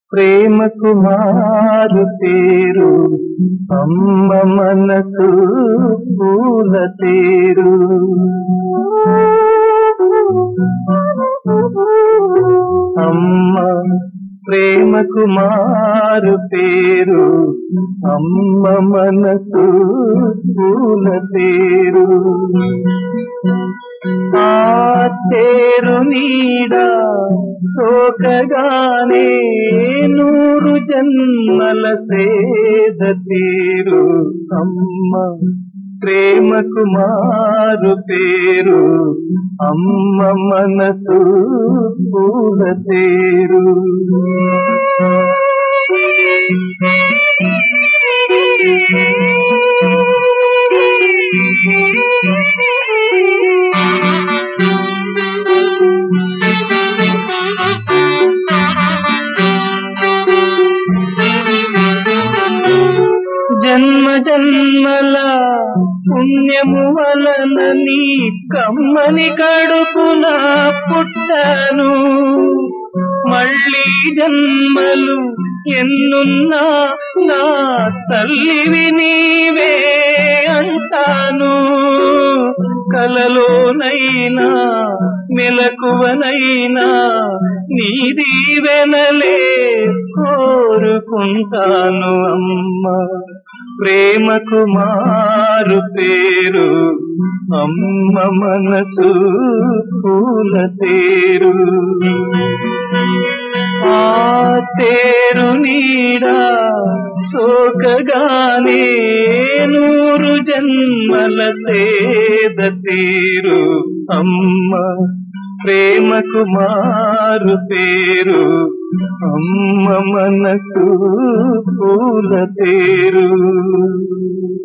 ప్రేమకు మారు పేరు అమ్మ మనసు పూల తేరు అమ్మ ప్రేమకు మారు పేరు అమ్మ మనసు పూల తేరు ఆ తేరు నీడ సోకగానే నూరు జన్మల సేద తీరు అమ్మ ప్రేమకు మారు పేరు అమ్మ మనసు పూల తేరు జన్మ జన్మల పుణ్యము వలన నీ కమ్మని కడుపున పుట్టాను మళ్ళీ జన్మలు ఎన్నున్నా నా తల్లివి నీవే అంటాను కలలోనైనా మెలకువనైనా నీ దీవెనలే కోరుకుంటాను అమ్మ ప్రేమకు మారు పేరు అమ్మ మనసు పూల తేరు ఆ తేరు నీడ సోకగానే నూరు జన్మల సేద తీరు అమ్మ ప్రేమకు మారు పేరు అమ్మ మనసు పూల తేరు